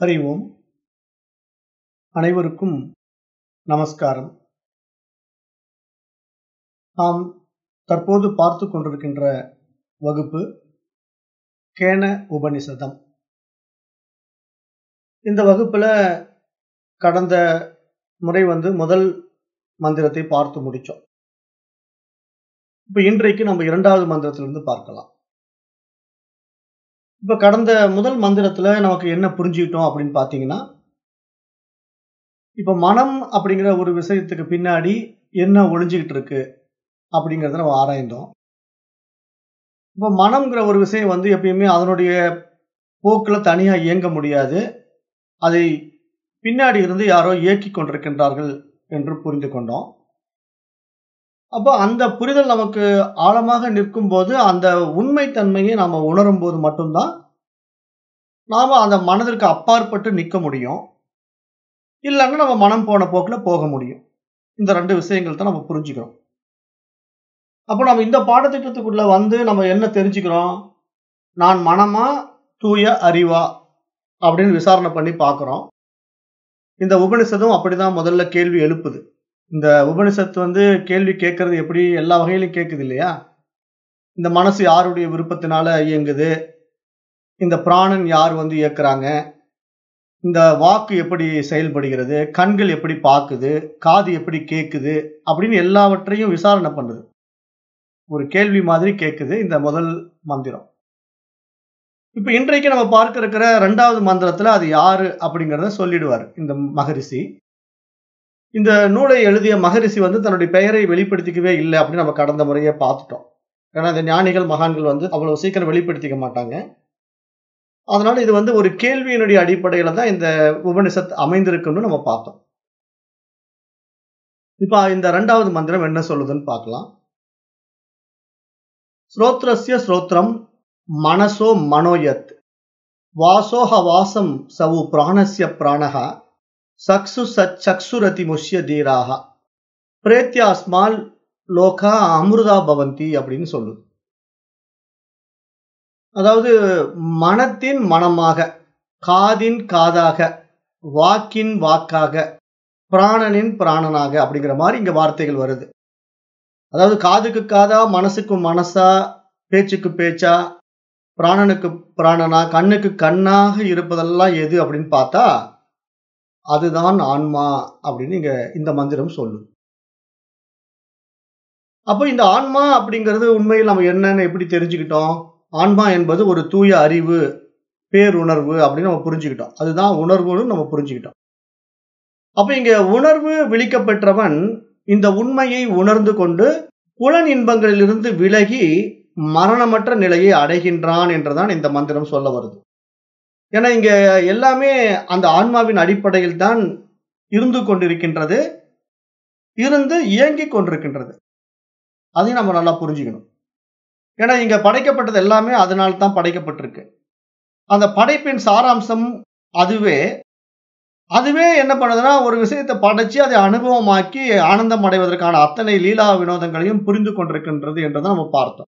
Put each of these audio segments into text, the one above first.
ஹரி ஓம் அனைவருக்கும் நமஸ்காரம் நாம் தற்போது பார்த்து கொண்டிருக்கின்ற வகுப்பு கேன உபனிஷதம் இந்த வகுப்புல கடந்த முறை வந்து முதல் மந்திரத்தை பார்த்து முடிச்சோம் இப்ப இன்றைக்கு நம்ம இரண்டாவது மந்திரத்திலிருந்து பார்க்கலாம் இப்ப கடந்த முதல் மந்திரத்துல நமக்கு என்ன புரிஞ்சுக்கிட்டோம் அப்படின்னு பாத்தீங்கன்னா இப்ப மனம் அப்படிங்கிற ஒரு விஷயத்துக்கு பின்னாடி என்ன ஒளிஞ்சுக்கிட்டு இருக்கு அப்படிங்கறத நம்ம ஆராய்ந்தோம் இப்ப மனம்ங்கிற ஒரு விஷயம் வந்து எப்பயுமே அதனுடைய போக்குல தனியா இயங்க முடியாது அதை பின்னாடி இருந்து யாரோ இயக்கி கொண்டிருக்கின்றார்கள் என்று புரிந்து கொண்டோம் அப்போ அந்த புரிதல் நமக்கு ஆழமாக நிற்கும் போது அந்த உண்மைத்தன்மையை நாம உணரும் போது மட்டும்தான் நாம அந்த மனதிற்கு அப்பாற்பட்டு நிற்க முடியும் இல்லைன்னா நம்ம மனம் போன போக்குல போக முடியும் இந்த ரெண்டு விஷயங்கள் தான் நம்ம புரிஞ்சுக்கிறோம் அப்போ நம்ம இந்த பாடத்திட்டத்துக்குள்ள வந்து நம்ம என்ன தெரிஞ்சுக்கிறோம் நான் மனமா தூய அறிவா அப்படின்னு விசாரணை பண்ணி பார்க்கிறோம் இந்த உபனிஷத்தும் அப்படிதான் முதல்ல கேள்வி எழுப்புது இந்த உபனிஷத்து வந்து கேள்வி கேட்கறது எப்படி எல்லா வகையிலும் கேட்குது இல்லையா இந்த மனசு யாருடைய விருப்பத்தினால இயங்குது இந்த பிராணன் யார் வந்து இயக்குறாங்க இந்த வாக்கு எப்படி செயல்படுகிறது கண்கள் எப்படி பார்க்குது காது எப்படி கேட்குது அப்படின்னு எல்லாவற்றையும் விசாரணை பண்ணுது ஒரு கேள்வி மாதிரி கேட்குது இந்த முதல் மந்திரம் இப்ப இன்றைக்கு நம்ம பார்க்க இருக்கிற ரெண்டாவது மந்திரத்துல அது யாரு அப்படிங்கிறத சொல்லிடுவார் இந்த மகரிஷி இந்த நூலை எழுதிய மகரிஷி வந்து தன்னுடைய பெயரை வெளிப்படுத்திக்கவே இல்லை அப்படின்னு நம்ம கடந்த முறையே பார்த்துட்டோம் ஏன்னா இந்த ஞானிகள் மகான்கள் வந்து அவ்வளவு சீக்கிரம் வெளிப்படுத்திக்க மாட்டாங்க அதனால இது வந்து ஒரு கேள்வியினுடைய அடிப்படையில தான் இந்த உபனிஷத் அமைந்திருக்குன்னு நம்ம பார்த்தோம் இப்ப இந்த ரெண்டாவது மந்திரம் என்ன சொல்லுதுன்னு பார்க்கலாம் ஸ்ரோத்ரஸ்ய ஸ்ரோத்ரம் மனசோ மனோயத் வாசோஹ வாசம் சவு பிராணஸ்ய பிராணஹா சக்சு சச்சுரதி முஷ்ய தீராக பிரேத்தியாஸ்மால் லோகா அமிர்தா பவந்தி அப்படின்னு சொல்லுது அதாவது மனத்தின் மனமாக காதின் காதாக வாக்கின் வாக்காக பிராணனின் பிராணனாக அப்படிங்கிற மாதிரி இங்க வார்த்தைகள் வருது அதாவது காதுக்கு காதா மனசுக்கு மனசா பேச்சுக்கு பேச்சா பிராணனுக்கு பிராணனா கண்ணுக்கு கண்ணாக இருப்பதெல்லாம் எது அப்படின்னு பார்த்தா அதுதான் ஆன்மா அப்படின்னு இங்க இந்த மந்திரம் சொல்லும் அப்போ இந்த ஆன்மா அப்படிங்கிறது உண்மையில் நம்ம என்னன்னு எப்படி தெரிஞ்சுக்கிட்டோம் ஆன்மா என்பது ஒரு தூய அறிவு பேருணர்வு அப்படின்னு நம்ம புரிஞ்சுக்கிட்டோம் அதுதான் உணர்வுன்னு நம்ம புரிஞ்சுக்கிட்டோம் அப்ப இங்க உணர்வு விழிக்கப்பெற்றவன் இந்த உண்மையை உணர்ந்து கொண்டு புலன் இன்பங்களிலிருந்து விலகி மரணமற்ற நிலையை அடைகின்றான் என்றுதான் இந்த மந்திரம் சொல்ல வருது ஏன்னா இங்க எல்லாமே அந்த ஆன்மாவின் அடிப்படையில் தான் இருந்து கொண்டிருக்கின்றது இருந்து இயங்கிக் கொண்டிருக்கின்றது அதையும் நம்ம நல்லா புரிஞ்சுக்கணும் ஏன்னா இங்க படைக்கப்பட்டது எல்லாமே அதனால தான் படைக்கப்பட்டிருக்கு அந்த படைப்பின் சாராம்சம் அதுவே அதுவே என்ன பண்ணுதுன்னா ஒரு விஷயத்தை படைச்சு அதை அனுபவமாக்கி ஆனந்தம் அடைவதற்கான அத்தனை லீலா வினோதங்களையும் புரிந்து கொண்டிருக்கின்றது என்றுதான் நம்ம பார்த்தோம்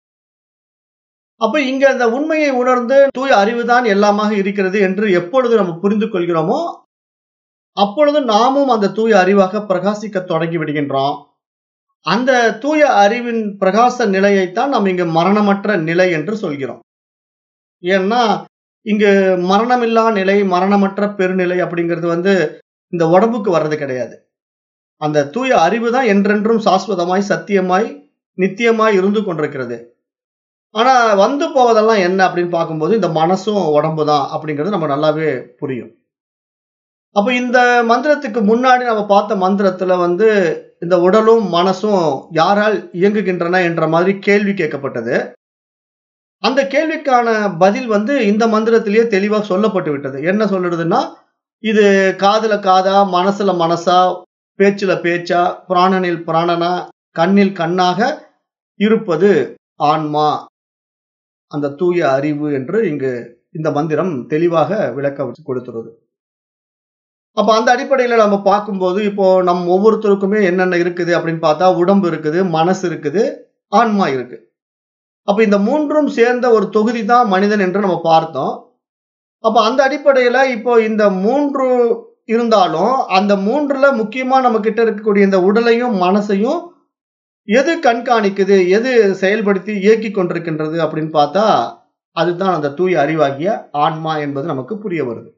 அப்ப இங்க இந்த உண்மையை உணர்ந்து தூய அறிவுதான் எல்லாமாக இருக்கிறது என்று எப்பொழுது நம்ம புரிந்து கொள்கிறோமோ அப்பொழுது நாமும் அந்த தூய அறிவாக பிரகாசிக்க தொடங்கி விடுகின்றோம் அந்த தூய அறிவின் பிரகாச நிலையைத்தான் நம்ம இங்க மரணமற்ற நிலை என்று சொல்கிறோம் ஏன்னா இங்கு மரணமில்லா நிலை மரணமற்ற பெருநிலை அப்படிங்கிறது வந்து இந்த உடம்புக்கு வர்றது கிடையாது அந்த தூய அறிவு தான் என்றென்றும் சாஸ்வதமாய் சத்தியமாய் நித்தியமாய் இருந்து கொண்டிருக்கிறது ஆனா வந்து போவதெல்லாம் என்ன அப்படின்னு பார்க்கும்போது இந்த மனசும் உடம்பு தான் அப்படிங்கிறது நம்ம நல்லாவே புரியும் அப்ப இந்த மந்திரத்துக்கு முன்னாடி நம்ம பார்த்த மந்திரத்துல வந்து இந்த உடலும் மனசும் யாரால் இயங்குகின்றன என்ற மாதிரி கேள்வி கேட்கப்பட்டது அந்த கேள்விக்கான பதில் வந்து இந்த மந்திரத்திலேயே தெளிவாக சொல்லப்பட்டு விட்டது என்ன சொல்லுறதுன்னா இது காதுல காதா மனசுல மனசா பேச்சுல பேச்சா பிராணனில் பிராணனா கண்ணில் கண்ணாக இருப்பது ஆன்மா அந்த தூய அறிவு என்று இங்கு இந்த மந்திரம் தெளிவாக விளக்க கொடுத்துருது அப்ப அந்த அடிப்படையில நம்ம பார்க்கும்போது இப்போ நம் ஒவ்வொருத்தருக்குமே என்னென்ன இருக்குது அப்படின்னு பார்த்தா உடம்பு இருக்குது மனசு இருக்குது ஆன்மா இருக்கு அப்ப இந்த மூன்றும் சேர்ந்த ஒரு தொகுதி தான் மனிதன் என்று நம்ம பார்த்தோம் அப்ப அந்த அடிப்படையில இப்போ இந்த மூன்று இருந்தாலும் அந்த மூன்றுல முக்கியமா நம்ம கிட்ட இருக்கக்கூடிய இந்த உடலையும் மனசையும் எது கண்காணிக்குது எது செயல்படுத்தி இயக்கி கொண்டிருக்கின்றது அப்படின்னு பார்த்தா அதுதான் அந்த தூய அறிவாகிய ஆன்மா என்பது நமக்கு புரிய வருது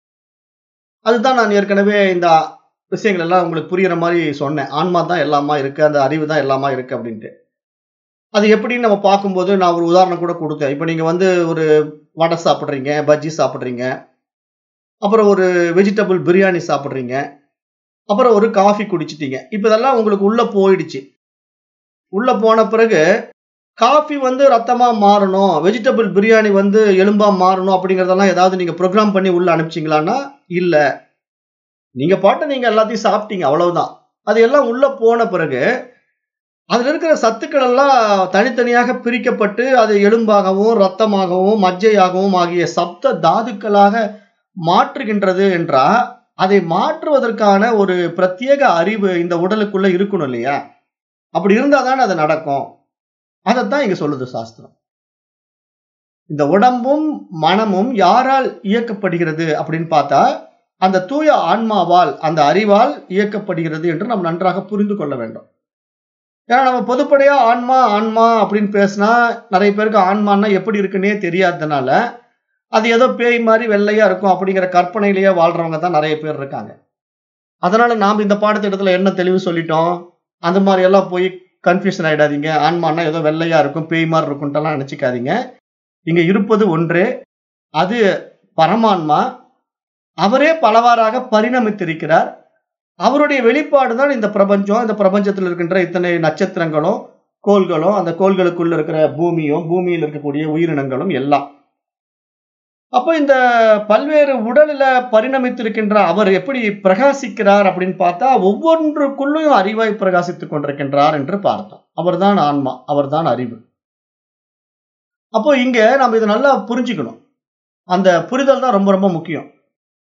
அதுதான் நான் ஏற்கனவே இந்த விஷயங்கள் எல்லாம் உங்களுக்கு புரியுற மாதிரி சொன்னேன் ஆன்மா தான் எல்லாமா இருக்கு அந்த அறிவு தான் எல்லாமா இருக்கு அப்படின்ட்டு அது எப்படின்னு நம்ம பார்க்கும்போது நான் ஒரு உதாரணம் கூட கொடுத்தேன் இப்போ நீங்க வந்து ஒரு வடை சாப்பிட்றீங்க பஜ்ஜி சாப்பிட்றீங்க அப்புறம் ஒரு வெஜிடபிள் பிரியாணி சாப்பிட்றீங்க அப்புறம் ஒரு காஃபி குடிச்சிட்டீங்க இப்போ இதெல்லாம் உங்களுக்கு உள்ள போயிடுச்சு உள்ள போன பிறகு காஃபி வந்து ரத்தமா மாறணும் வெஜிடபிள் பிரியாணி வந்து எலும்பா மாறணும் அப்படிங்கறதெல்லாம் ஏதாவது நீங்க ப்ரோக்ராம் பண்ணி உள்ள அனுப்பிச்சிங்களான்னா இல்ல நீங்க பாட்டு நீங்க எல்லாத்தையும் சாப்பிட்டீங்க அவ்வளவுதான் அது எல்லாம் உள்ள போன பிறகு அதுல இருக்கிற சத்துக்கள் எல்லாம் தனித்தனியாக பிரிக்கப்பட்டு அது எலும்பாகவும் ரத்தமாகவும் மஜ்ஜையாகவும் ஆகிய சப்த தாதுக்களாக மாற்றுகின்றது என்றா அதை மாற்றுவதற்கான ஒரு பிரத்யேக அறிவு இந்த உடலுக்குள்ள இருக்கணும் இல்லையா அப்படி இருந்தா தானே அது நடக்கும் அதைத்தான் இங்க சொல்லுது சாஸ்திரம் இந்த உடம்பும் மனமும் யாரால் இயக்கப்படுகிறது அப்படின்னு பார்த்தா அந்த தூய ஆன்மாவால் அந்த அறிவால் இயக்கப்படுகிறது என்று நாம் நன்றாக புரிந்து கொள்ள வேண்டும் ஏன்னா நம்ம பொதுப்படையா ஆன்மா ஆன்மா அப்படின்னு பேசினா நிறைய பேருக்கு ஆன்மான்னா எப்படி இருக்குன்னே தெரியாததுனால அது ஏதோ பேய் மாதிரி வெள்ளையா இருக்கும் அப்படிங்கிற கற்பனையிலேயே வாழ்றவங்க தான் நிறைய பேர் இருக்காங்க அதனால நாம் இந்த பாடத்திட்டத்துல என்ன தெளிவு சொல்லிட்டோம் அந்த மாதிரி எல்லாம் போய் கன்ஃபியூஷன் ஆயிடாதீங்க ஆன்மான்னா ஏதோ வெள்ளையா இருக்கும் பேய் மாதிரி இருக்கும்ட்டெல்லாம் நினைச்சுக்காதீங்க இங்க இருப்பது ஒன்றே அது பரமான்மா அவரே பலவாறாக பரிணமித்திருக்கிறார் அவருடைய வெளிப்பாடு தான் இந்த பிரபஞ்சம் இந்த பிரபஞ்சத்தில் இருக்கின்ற இத்தனை நட்சத்திரங்களும் கோள்களும் அந்த கோள்களுக்குள்ள இருக்கிற பூமியும் பூமியில் இருக்கக்கூடிய உயிரினங்களும் எல்லாம் அப்போ இந்த பல்வேறு உடலில் பரிணமித்திருக்கின்ற அவர் எப்படி பிரகாசிக்கிறார் அப்படின்னு பார்த்தா ஒவ்வொன்றுக்குள்ளும் அறிவாய் பிரகாசித்துக் கொண்டிருக்கின்றார் என்று பார்த்தோம் அவர்தான் ஆன்மா அவர்தான் அறிவு அப்போ இங்க நம்ம இதை நல்லா புரிஞ்சுக்கணும் அந்த புரிதல் தான் ரொம்ப ரொம்ப முக்கியம்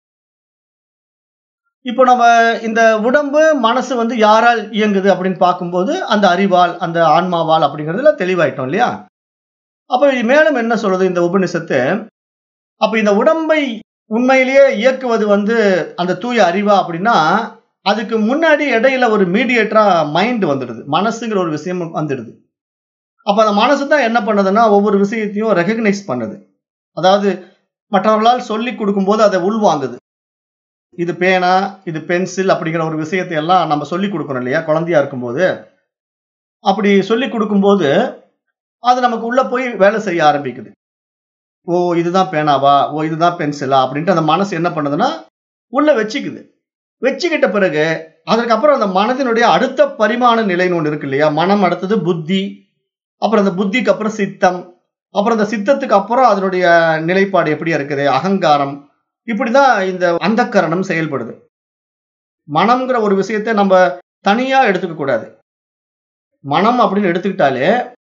இப்போ நம்ம இந்த உடம்பு மனசு வந்து யாரால் இயங்குது அப்படின்னு பார்க்கும்போது அந்த அறிவால் அந்த ஆன்மாவால் அப்படிங்கிறதுல தெளிவாயிட்டோம் இல்லையா அப்போ இது மேலும் என்ன சொல்றது இந்த உபநிஷத்து அப்ப இந்த உடம்பை உண்மையிலேயே இயக்குவது வந்து அந்த தூய அறிவா அப்படின்னா அதுக்கு முன்னாடி இடையில ஒரு மீடியேட்டரா மைண்ட் வந்துடுது மனசுங்கிற ஒரு விஷயம் வந்துடுது அப்ப அந்த மனசு தான் என்ன பண்ணுதுன்னா ஒவ்வொரு விஷயத்தையும் ரெகக்னைஸ் பண்ணுது அதாவது மற்றவர்களால் சொல்லி கொடுக்கும்போது அதை உள்வாங்குது இது பேனா இது பென்சில் அப்படிங்கிற ஒரு விஷயத்தை எல்லாம் நம்ம சொல்லி கொடுக்கணும் இல்லையா குழந்தையா இருக்கும்போது அப்படி சொல்லி கொடுக்கும்போது அது நமக்கு உள்ள போய் வேலை செய்ய ஆரம்பிக்குது ஓ இதுதான் பேனாவா ஓ இதுதான் பென்சிலா அப்படின்ட்டு அந்த மனசு என்ன பண்ணுதுன்னா உள்ள வச்சுக்குது வச்சுக்கிட்ட பிறகு அதற்கப்புறம் அந்த மனதினுடைய அடுத்த பரிமாண நிலைன்னு ஒன்று இருக்கு இல்லையா மனம் அடுத்தது புத்தி அப்புறம் அந்த புத்திக்கு அப்புறம் சித்தம் அப்புறம் அந்த சித்தத்துக்கு அப்புறம் அதனுடைய நிலைப்பாடு எப்படியா இருக்குது அகங்காரம் இப்படிதான் இந்த அந்தக்கரணம் செயல்படுது மனம்ங்கிற ஒரு விஷயத்தை நம்ம தனியா எடுத்துக்க கூடாது மனம் அப்படின்னு எடுத்துக்கிட்டாலே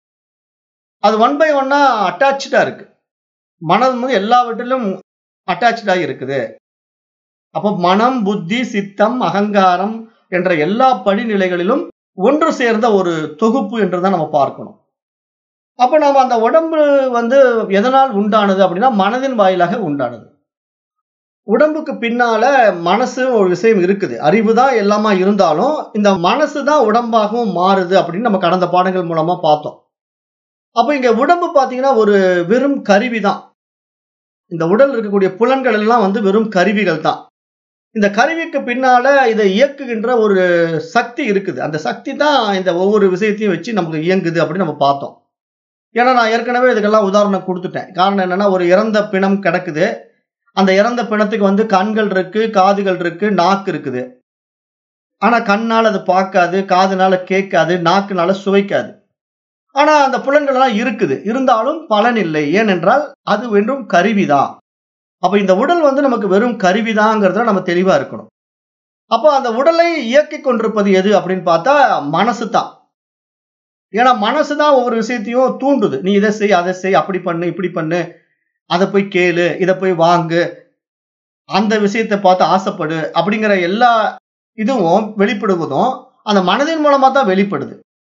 அது ஒன் பை ஒன்னா அட்டாச்சா இருக்கு மனம் வந்து எல்லாவற்றிலும் அட்டாச்சாகி இருக்குது அப்போ மனம் புத்தி சித்தம் அகங்காரம் என்ற எல்லா படிநிலைகளிலும் ஒன்று சேர்ந்த ஒரு தொகுப்பு என்று தான் நம்ம பார்க்கணும் அப்ப நாம அந்த உடம்பு வந்து எதனால் உண்டானது அப்படின்னா மனதின் வாயிலாக உண்டானது உடம்புக்கு பின்னால மனசு ஒரு விஷயம் இருக்குது அறிவு தான் எல்லாமா இருந்தாலும் இந்த மனசு தான் உடம்பாகவும் மாறுது அப்படின்னு நம்ம கடந்த பாடங்கள் மூலமா பார்த்தோம் அப்ப இங்க உடம்பு பாத்தீங்கன்னா ஒரு வெறும் கருவி தான் இந்த உடல் இருக்கக்கூடிய புலன்கள் எல்லாம் வந்து வெறும் கருவிகள் தான் இந்த கருவிக்கு பின்னால இதை இயக்குகின்ற ஒரு சக்தி இருக்குது அந்த சக்தி தான் இந்த ஒவ்வொரு விஷயத்தையும் வச்சு நமக்கு இயங்குது அப்படின்னு நம்ம பார்த்தோம் ஏன்னா நான் ஏற்கனவே இதுக்கெல்லாம் உதாரணம் கொடுத்துட்டேன் காரணம் என்னன்னா ஒரு இறந்த பிணம் கிடக்குது அந்த இறந்த பிணத்துக்கு வந்து கண்கள் இருக்கு காதுகள் இருக்கு நாக்கு இருக்குது ஆனா கண்ணால் அது பார்க்காது காதுனால கேட்காது நாக்குனால சுவைக்காது ஆனா அந்த புலன்கள் எல்லாம் இருக்குது இருந்தாலும் பலன் இல்லை ஏனென்றால் அது வெறும் கருவிதான் அப்ப இந்த உடல் வந்து நமக்கு வெறும் கருவிதாங்கிறதுல நம்ம தெளிவா இருக்கணும் அப்போ அந்த உடலை இயக்கி கொண்டிருப்பது எது அப்படின்னு பார்த்தா மனசு தான் ஏன்னா மனசு தான் ஒவ்வொரு விஷயத்தையும் தூண்டுது நீ இதை செய் அதை செய் அப்படி பண்ணு இப்படி பண்ணு அதை போய் கேளு இதை போய் வாங்கு அந்த விஷயத்தை பார்த்து ஆசைப்படு அப்படிங்கிற எல்லா இதுவும் வெளிப்படுவதும் அந்த மனதின் மூலமா தான் வெளிப்படுது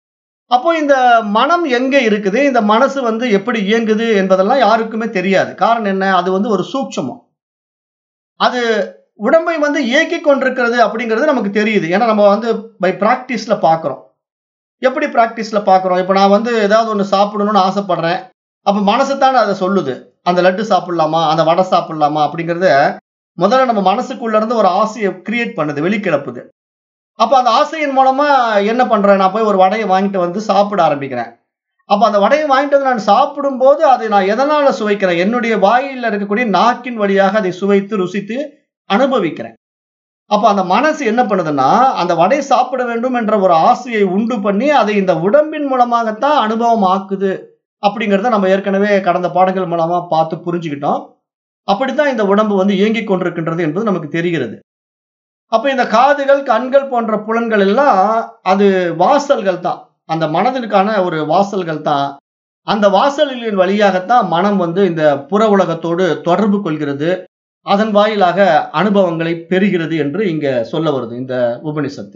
அப்போ இந்த மனம் எங்க இருக்குது இந்த மனசு வந்து எப்படி இயங்குது என்பதெல்லாம் யாருக்குமே தெரியாது காரணம் என்ன அது வந்து ஒரு சூட்சமம் அது உடம்பை வந்து இயக்கி கொண்டிருக்கிறது அப்படிங்கிறது நமக்கு தெரியுது ஏன்னா நம்ம வந்து பை பிராக்டிஸ்ல பாக்குறோம் எப்படி பிராக்டிஸ்ல பாக்குறோம் இப்போ நான் வந்து ஏதாவது ஒன்று சாப்பிடணும்னு ஆசைப்படுறேன் அப்ப மனசு தானே அதை சொல்லுது அந்த லட்டு சாப்பிடலாமா அந்த வடை சாப்பிடலாமா அப்படிங்கறத முதல்ல நம்ம மனசுக்குள்ள இருந்து ஒரு ஆசையை கிரியேட் பண்ணுது வெளிக்கிளப்புது அப்ப அந்த ஆசையின் மூலமா என்ன பண்றேன் நான் போய் ஒரு வடையை வாங்கிட்டு வந்து சாப்பிட ஆரம்பிக்கிறேன் அப்ப அந்த வடையை வாங்கிட்டு வந்து நான் சாப்பிடும்போது அதை நான் எதனால சுவைக்கிறேன் என்னுடைய வாயில இருக்கக்கூடிய நாக்கின் வழியாக அதை சுவைத்து ருசித்து அனுபவிக்கிறேன் அப்ப அந்த மனசு என்ன பண்ணுதுன்னா அந்த வடை சாப்பிட வேண்டும் என்ற ஒரு ஆசையை உண்டு பண்ணி அதை இந்த உடம்பின் மூலமாகத்தான் அனுபவம் ஆக்குது அப்படிங்கிறத நம்ம ஏற்கனவே கடந்த பாடங்கள் மூலமா பார்த்து புரிஞ்சுக்கிட்டோம் அப்படித்தான் இந்த உடம்பு வந்து இயங்கிக் கொண்டிருக்கின்றது என்பது நமக்கு தெரிகிறது அப்ப இந்த காதுகள் கண்கள் போன்ற புலன்கள் எல்லாம் அது வாசல்கள் தான் அந்த மனதிற்கான ஒரு வாசல்கள் தான் அந்த வாசல்களின் வழியாகத்தான் மனம் வந்து இந்த புற உலகத்தோடு தொடர்பு கொள்கிறது அதன் வாயிலாக அனுபவங்களை பெறுகிறது என்று இங்க சொல்ல வருது இந்த உபனிஷத்து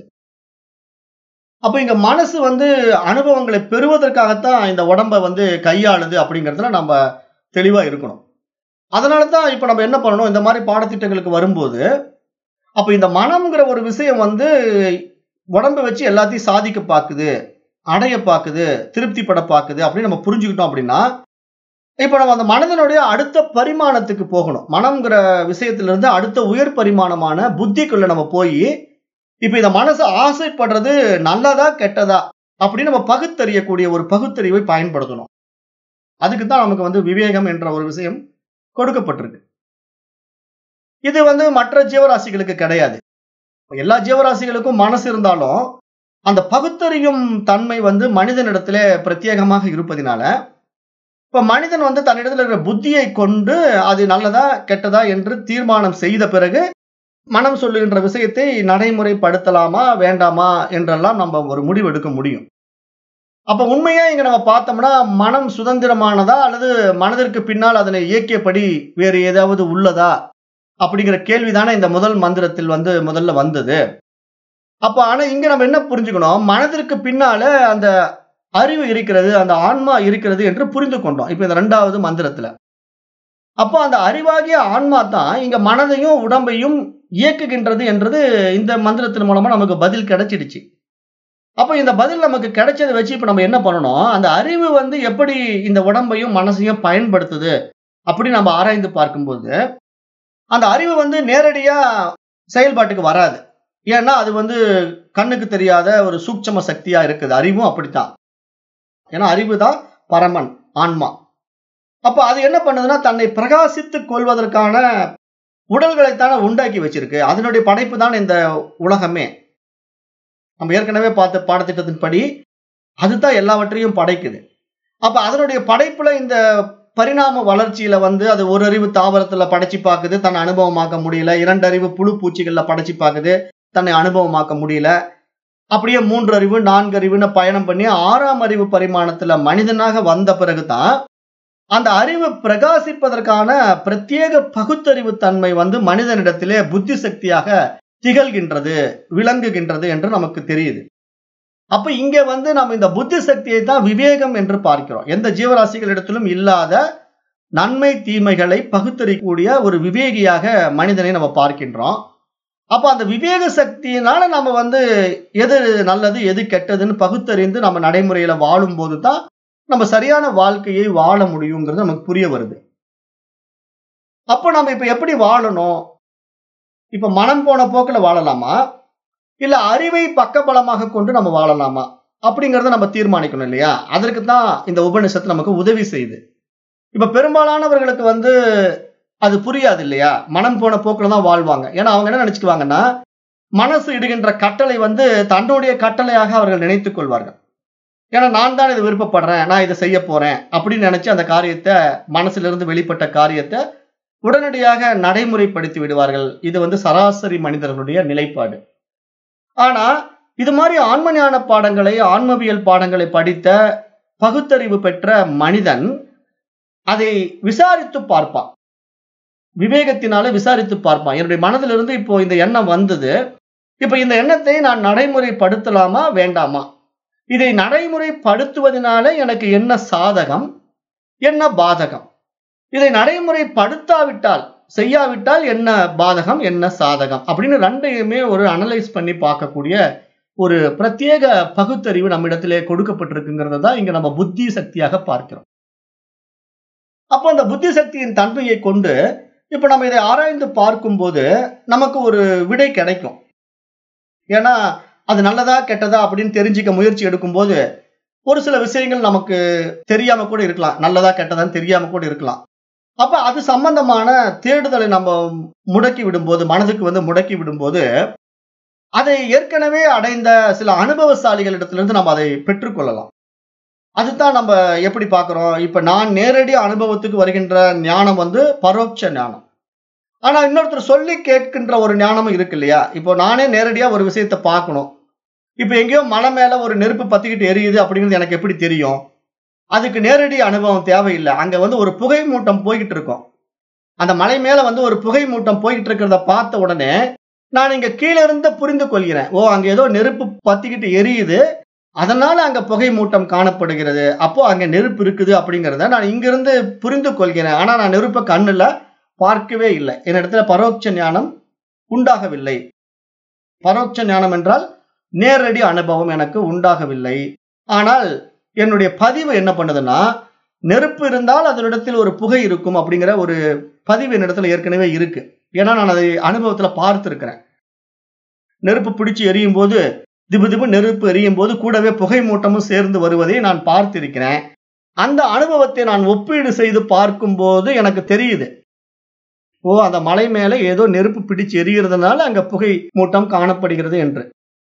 அப்ப இங்க மனசு வந்து அனுபவங்களை பெறுவதற்காகத்தான் இந்த உடம்ப வந்து கையாளுது அப்படிங்கிறதுல நம்ம தெளிவா இருக்கணும் அதனால தான் இப்ப நம்ம என்ன பண்ணணும் இந்த மாதிரி பாடத்திட்டங்களுக்கு வரும்போது அப்ப இந்த மனம்ங்கிற ஒரு விஷயம் வந்து உடம்ப வச்சு எல்லாத்தையும் சாதிக்க பார்க்குது அடைய பார்க்குது திருப்திப்பட பார்க்குது அப்படின்னு நம்ம புரிஞ்சுக்கிட்டோம் அப்படின்னா இப்ப நம்ம அந்த மனதனுடைய அடுத்த பரிமாணத்துக்கு போகணும் மனம்ங்கிற விஷயத்துல இருந்து அடுத்த உயர் பரிமாணமான புத்திக்குள்ள நம்ம போய் இப்ப இந்த மனசு ஆசைப்படுறது நல்லதா கெட்டதா அப்படின்னு நம்ம பகுத்தறியக்கூடிய ஒரு பகுத்தறிவை பயன்படுத்தணும் அதுக்கு தான் நமக்கு வந்து விவேகம் என்ற ஒரு விஷயம் கொடுக்கப்பட்டிருக்கு இது வந்து மற்ற ஜீவராசிகளுக்கு கிடையாது எல்லா ஜீவராசிகளுக்கும் மனசு இருந்தாலும் அந்த பகுத்தறியும் தன்மை வந்து மனிதனிடத்துல பிரத்யேகமாக இருப்பதினால இப்ப மனிதன் வந்து தன்னிடத்தில் இருக்கிற புத்தியை கொண்டு அது நல்லதா கெட்டதா என்று தீர்மானம் செய்த பிறகு மனம் சொல்லுகின்ற விஷயத்தை நடைமுறைப்படுத்தலாமா வேண்டாமா என்றெல்லாம் நம்ம ஒரு முடிவு எடுக்க முடியும் அப்ப உண்மையா இங்க நம்ம பார்த்தோம்னா மனம் சுதந்திரமானதா அல்லது மனதிற்கு பின்னால் அதனை இயக்கியபடி வேறு ஏதாவது உள்ளதா அப்படிங்கிற கேள்விதானே இந்த முதல் மந்திரத்தில் வந்து முதல்ல வந்தது அப்ப ஆனா இங்க நம்ம என்ன புரிஞ்சுக்கணும் மனதிற்கு பின்னால அந்த அறிவு இருக்கிறது அந்த ஆன்மா இருக்கிறது என்று புரிந்து கொண்டோம் இப்ப இந்த ரெண்டாவது மந்திரத்துல அப்போ அந்த அறிவாகிய ஆன்மா தான் இங்க மனதையும் உடம்பையும் இயக்குகின்றது என்றது இந்த மந்திரத்தின் மூலமா நமக்கு பதில் கிடைச்சிடுச்சு அப்போ இந்த பதில் நமக்கு கிடைச்சதை வச்சு இப்ப நம்ம என்ன பண்ணணும் அந்த அறிவு வந்து எப்படி இந்த உடம்பையும் மனசையும் பயன்படுத்துது அப்படி நம்ம ஆராய்ந்து பார்க்கும்போது அந்த அறிவு வந்து நேரடியா செயல்பாட்டுக்கு வராது ஏன்னா அது வந்து கண்ணுக்கு தெரியாத ஒரு சூட்சம சக்தியா இருக்குது அறிவும் அப்படித்தான் ஏன்னா அறிவு தான் பரமன் ஆன்மா அப்ப அது என்ன பண்ணுதுன்னா தன்னை பிரகாசித்துக் கொள்வதற்கான உடல்களைத்தானே உண்டாக்கி வச்சிருக்கு அதனுடைய படைப்பு தான் இந்த உலகமே நம்ம ஏற்கனவே பார்த்த பாடத்திட்டத்தின்படி அதுதான் எல்லாவற்றையும் படைக்குது அப்ப அதனுடைய படைப்புல இந்த பரிணாம வளர்ச்சியில வந்து அது ஒரு அறிவு தாவரத்துல படைச்சு பார்க்குது தன்னை அனுபவமாக்க முடியல இரண்டு அறிவு புழு பூச்சிகள்ல படைச்சு பார்க்குது தன்னை அனுபவமாக்க முடியல அப்படியே மூன்று அறிவு நான்கு அறிவுன்னு பயணம் பண்ணி ஆறாம் அறிவு பரிமாணத்துல மனிதனாக வந்த பிறகுதான் அந்த அறிவு பிரகாசிப்பதற்கான பிரத்யேக பகுத்தறிவு தன்மை வந்து மனிதனிடத்திலே புத்தி சக்தியாக திகழ்கின்றது விளங்குகின்றது என்று நமக்கு தெரியுது அப்ப இங்க வந்து நம்ம இந்த புத்தி சக்தியை தான் விவேகம் என்று பார்க்கிறோம் எந்த ஜீவராசிகளிடத்திலும் இல்லாத நன்மை தீமைகளை பகுத்தறிக்கூடிய ஒரு விவேகியாக மனிதனை நம்ம பார்க்கின்றோம் அப்ப அந்த விவேக சக்தியினால நம்ம வந்து எது நல்லது எது கெட்டதுன்னு பகுத்தறிந்து நம்ம நடைமுறையில வாழும் போது தான் நம்ம சரியான வாழ்க்கையை வாழ முடியுங்கிறது நமக்கு புரிய வருது அப்போ நம்ம இப்ப எப்படி வாழணும் இப்ப மனம் போன போக்குல வாழலாமா இல்ல அறிவை பக்கபலமாக கொண்டு நம்ம வாழலாமா அப்படிங்கறத நம்ம தீர்மானிக்கணும் இல்லையா அதற்கு தான் இந்த உபனிஷத்து நமக்கு உதவி செய்யுது இப்ப பெரும்பாலானவர்களுக்கு வந்து அது புரியாது இல்லையா மனம் போன போக்குல தான் வாழ்வாங்க ஏன்னா அவங்க என்ன நினைச்சுக்குவாங்கன்னா மனசு இடுகின்ற கட்டளை வந்து தன்னுடைய கட்டளையாக அவர்கள் நினைத்துக் கொள்வார்கள் ஏன்னா நான் தான் இதை விருப்பப்படுறேன் நான் இதை செய்ய போறேன் அப்படின்னு நினைச்சு அந்த காரியத்தை மனசுல இருந்து வெளிப்பட்ட காரியத்தை உடனடியாக நடைமுறைப்படுத்தி விடுவார்கள் இது வந்து சராசரி மனிதர்களுடைய நிலைப்பாடு ஆனா இது மாதிரி ஆன்ம ஞான பாடங்களை ஆன்மவியல் பாடங்களை படித்த பகுத்தறிவு பெற்ற மனிதன் அதை விசாரித்து பார்ப்பான் விவேகத்தினால விசாரித்து பார்ப்பான் என்னுடைய மனதிலிருந்து இப்போ இந்த எண்ணம் வந்தது இப்ப இந்த எண்ணத்தை நான் நடைமுறைப்படுத்தலாமா வேண்டாமா இதை நடைமுறைப்படுத்துவதனால எனக்கு என்ன சாதகம் என்ன பாதகம் இதை நடைமுறைப்படுத்தாவிட்டால் செய்யாவிட்டால் என்ன பாதகம் என்ன சாதகம் அப்படின்னு ரெண்டையுமே ஒரு அனலைஸ் பண்ணி பார்க்கக்கூடிய ஒரு பிரத்யேக பகுத்தறிவு நம்மிடத்திலே கொடுக்கப்பட்டிருக்குங்கிறத தான் இங்க நம்ம புத்தி சக்தியாக பார்க்கிறோம் அப்போ அந்த புத்தி சக்தியின் தன்மையை கொண்டு இப்ப நம்ம இதை ஆராய்ந்து பார்க்கும்போது நமக்கு ஒரு விடை கிடைக்கும் ஏன்னா அது நல்லதா கெட்டதா அப்படின்னு தெரிஞ்சுக்க முயற்சி எடுக்கும்போது ஒரு சில விஷயங்கள் நமக்கு தெரியாம கூட இருக்கலாம் நல்லதா கெட்டதான்னு தெரியாம கூட இருக்கலாம் அப்ப அது சம்பந்தமான தேடுதலை நம்ம முடக்கி விடும்போது மனதுக்கு வந்து முடக்கி விடும்போது அதை ஏற்கனவே அடைந்த சில அனுபவசாலிகளிடத்திலிருந்து நம்ம அதை பெற்றுக்கொள்ளலாம் அதுதான் நம்ம எப்படி பார்க்கிறோம் இப்ப நான் நேரடி அனுபவத்துக்கு வருகின்ற ஞானம் வந்து பரோட்ச ஞானம் ஆனா இன்னொருத்தர் சொல்லி கேட்கின்ற ஒரு ஞானமும் இருக்கு இல்லையா இப்போ நானே நேரடியா ஒரு விஷயத்தை பார்க்கணும் இப்ப எங்கேயோ மலை மேல ஒரு நெருப்பு பத்திக்கிட்டு எரியுது அப்படிங்கிறது எனக்கு எப்படி தெரியும் அதுக்கு நேரடி அனுபவம் தேவையில்லை அங்க வந்து ஒரு புகை மூட்டம் போய்கிட்டு இருக்கும் அந்த மலை மேல வந்து ஒரு புகை மூட்டம் போய்கிட்டு இருக்கிறத பார்த்த உடனே நான் இங்க கீழே இருந்து புரிந்து கொள்கிறேன் ஓ அங்க ஏதோ நெருப்பு பத்திக்கிட்டு எரியுது அதனால அங்க புகை மூட்டம் காணப்படுகிறது அப்போ அங்க நெருப்பு இருக்குது அப்படிங்கிறத நான் இங்கிருந்து புரிந்து கொள்கிறேன் ஆனா நான் நெருப்பை கண்ணுல பார்க்கவே இல்லை என்னிடத்துல பரோட்ச ஞானம் உண்டாகவில்லை பரோட்ச ஞானம் என்றால் நேரடி அனுபவம் எனக்கு உண்டாகவில்லை ஆனால் என்னுடைய பதிவு என்ன பண்ணுதுன்னா நெருப்பு இருந்தால் அதனிடத்தில் ஒரு புகை இருக்கும் அப்படிங்கிற ஒரு பதிவு என்னிடத்துல ஏற்கனவே இருக்கு ஏன்னா நான் அதை அனுபவத்துல பார்த்திருக்கிறேன் நெருப்பு பிடிச்சு எரியும் போது திபு திபு நெருப்பு எரியும் போது கூடவே புகை மூட்டமும் சேர்ந்து வருவதை நான் பார்த்திருக்கிறேன் அந்த அனுபவத்தை நான் ஒப்பீடு செய்து பார்க்கும்போது எனக்கு தெரியுது ஓ அந்த மலை மேல ஏதோ நெருப்பு பிடிச்சு எரியறதுனால அங்க புகை மூட்டம் காணப்படுகிறது என்று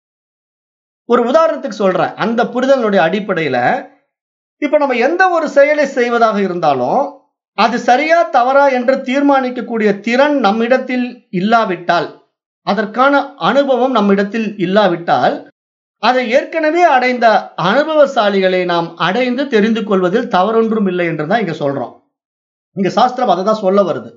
ஒரு உதாரணத்துக்கு சொல்றேன் அந்த புரிதலுடைய அடிப்படையில இப்ப நம்ம எந்த ஒரு செயலை செய்வதாக இருந்தாலும் அது சரியா தவறா என்று தீர்மானிக்கக்கூடிய திறன் நம்மிடத்தில் இல்லாவிட்டால் அதற்கான அனுபவம் நம்மிடத்தில் இல்லாவிட்டால் அதை ஏற்கனவே அடைந்த அனுபவசாலிகளை நாம் அடைந்து தெரிந்து கொள்வதில் தவறொன்றும் இல்லை என்றுதான் இங்க சொல்றோம் இங்க சாஸ்திரம் அதை தான் சொல்ல வருது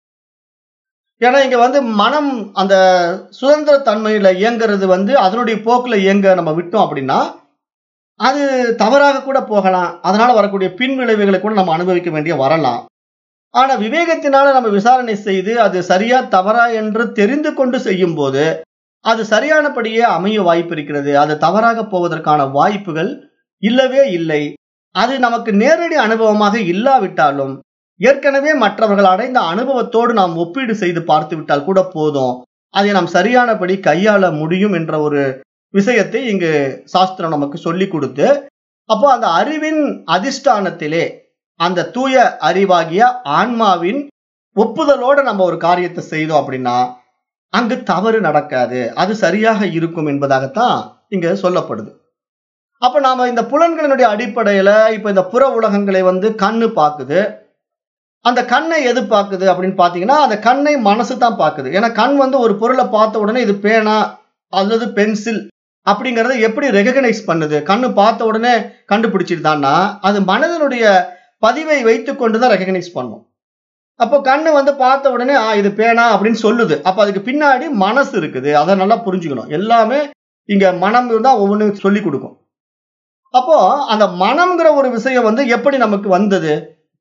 ஏன்னா இங்க வந்து மனம் அந்த சுதந்திர தன்மையில இயங்குறது வந்து அதனுடைய போக்குல இயங்க நம்ம விட்டோம் அப்படின்னா அது தவறாக கூட போகலாம் அதனால வரக்கூடிய பின் விளைவுகளை கூட நம்ம அனுபவிக்க வேண்டிய வரலாம் ஆனா விவேகத்தினால நம்ம விசாரணை செய்து அது சரியா தவறா என்று தெரிந்து கொண்டு செய்யும் போது அது சரியானபடியே அமைய வாய்ப்பு இருக்கிறது அது தவறாக போவதற்கான வாய்ப்புகள் இல்லவே இல்லை அது நமக்கு நேரடி அனுபவமாக இல்லாவிட்டாலும் ஏற்கனவே மற்றவர்கள் அடைந்த அனுபவத்தோடு நாம் ஒப்பீடு செய்து பார்த்து விட்டால் கூட போதும் அதை நாம் சரியானபடி கையாள முடியும் என்ற ஒரு விஷயத்தை இங்கு சாஸ்திரம் நமக்கு சொல்லி கொடுத்து அப்போ அந்த அறிவின் அதிஷ்டானத்திலே அந்த தூய அறிவாகிய ஆன்மாவின் ஒப்புதலோட நம்ம ஒரு காரியத்தை செய்தோம் அப்படின்னா அங்கு தவறு நடக்காது அது சரியாக இருக்கும் என்பதாகத்தான் இங்க சொல்லப்படுது அப்ப நாம இந்த புலன்களினுடைய அடிப்படையில இப்ப இந்த புற உலகங்களை வந்து கண்ணு பாக்குது அந்த கண்ணை எது பார்க்குது அப்படின்னு பார்த்தீங்கன்னா அந்த கண்ணை மனசு தான் பார்க்குது ஏன்னா கண் வந்து ஒரு பொருளை பார்த்த உடனே இது பேனா அல்லது பென்சில் அப்படிங்கறத எப்படி ரெகனைஸ் பண்ணுது கண்ணு பார்த்த உடனே கண்டுபிடிச்சிருதான்னா அது மனதனுடைய பதிவை வைத்து கொண்டு தான் ரெகனைஸ் பண்ணும் அப்போ கண்ணு வந்து பார்த்த உடனே ஆ இது பேனா அப்படின்னு சொல்லுது அப்போ அதுக்கு பின்னாடி மனசு இருக்குது அதை நல்லா புரிஞ்சுக்கணும் எல்லாமே இங்க மனம் தான் ஒவ்வொன்றும் சொல்லி கொடுக்கும் அப்போ அந்த மனம்ங்கிற ஒரு விஷயம் வந்து எப்படி நமக்கு வந்தது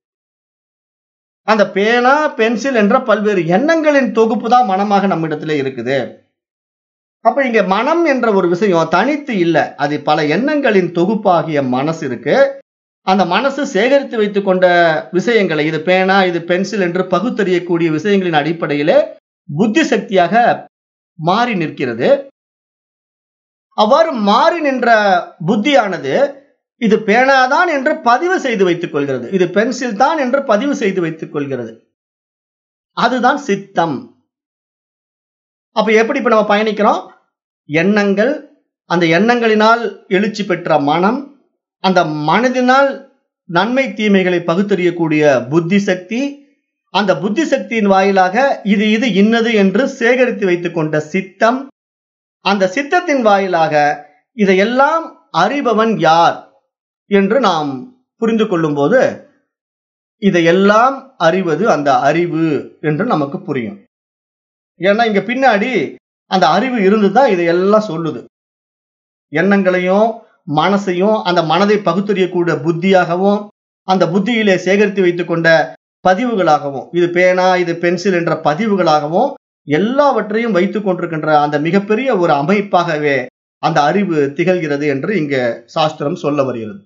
அந்த பேனா பென்சில் என்ற பல்வேறு எண்ணங்களின் தொகுப்பு தான் மனமாக நம்மிடத்துல இருக்குது அப்ப இங்க மனம் என்ற ஒரு விஷயம் தனித்து இல்லை அது பல எண்ணங்களின் தொகுப்பாகிய மனசு இருக்கு அந்த மனசு சேகரித்து வைத்துக் கொண்ட விஷயங்களை இது பேனா இது பென்சில் என்று பகுத்தறியக்கூடிய விஷயங்களின் அடிப்படையிலே புத்தி சக்தியாக மாறி நிற்கிறது அவ்வாறு மாறி நின்ற புத்தியானது இது பேனாதான் என்று பதிவு செய்து வைத்துக் கொள்கிறது இது பென்சில் தான் என்று பதிவு செய்து வைத்துக் கொள்கிறது அதுதான் சித்தம் அப்ப எப்படி இப்ப நம்ம பயணிக்கிறோம் எண்ணங்கள் அந்த எண்ணங்களினால் எழுச்சி பெற்ற மனம் அந்த மனதினால் நன்மை தீமைகளை பகுத்தறியக்கூடிய புத்தி சக்தி அந்த புத்தி சக்தியின் வாயிலாக இது இது இன்னது என்று சேகரித்து வைத்துக் கொண்ட சித்தம் அந்த சித்தத்தின் வாயிலாக இதையெல்லாம் அறிபவன் யார் என்று நாம் புரிந்து கொள்ளும் போது இதையெல்லாம் அறிவது அந்த அறிவு என்று நமக்கு புரியும் ஏன்னா இங்க பின்னாடி அந்த அறிவு இருந்துதான் இதையெல்லாம் சொல்லுது எண்ணங்களையும் மனசையும் அந்த மனதை பகுத்தறியக்கூடிய புத்தியாகவும் அந்த புத்தியிலே சேகரித்து வைத்துக் கொண்ட பதிவுகளாகவும் இது பேனா இது பென்சில் என்ற பதிவுகளாகவும் எல்லாவற்றையும் வைத்துக் கொண்டிருக்கின்ற அந்த மிகப்பெரிய ஒரு அமைப்பாகவே அந்த அறிவு திகழ்கிறது என்று இங்க சாஸ்திரம் சொல்ல வருகிறது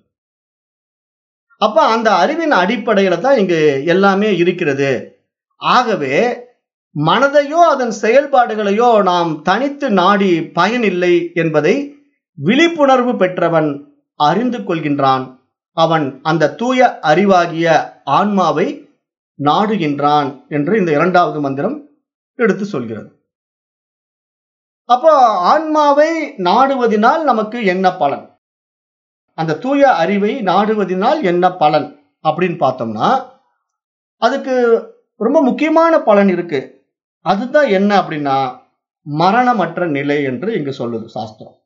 அப்ப அந்த அறிவின் அடிப்படையில தான் இங்கு எல்லாமே இருக்கிறது ஆகவே மனதையோ அதன் செயல்பாடுகளையோ நாம் தனித்து நாடி பயனில்லை என்பதை விழிப்புணர்வு பெற்றவன் அறிந்து கொள்கின்றான் அவன் அந்த தூய அறிவாகிய ஆன்மாவை நாடுகின்றான் என்று இந்த இரண்டாவது மந்திரம் எடுத்து சொல்கிறது அப்போ ஆன்மாவை நாடுவதினால் நமக்கு என்ன பலன் அந்த தூய அறிவை நாடுவதினால் என்ன பலன் அப்படின்னு பார்த்தோம்னா அதுக்கு ரொம்ப முக்கியமான பலன் இருக்கு அதுதான் என்ன அப்படின்னா மரணமற்ற நிலை என்று இங்கு சொல்லுது சாஸ்திரம்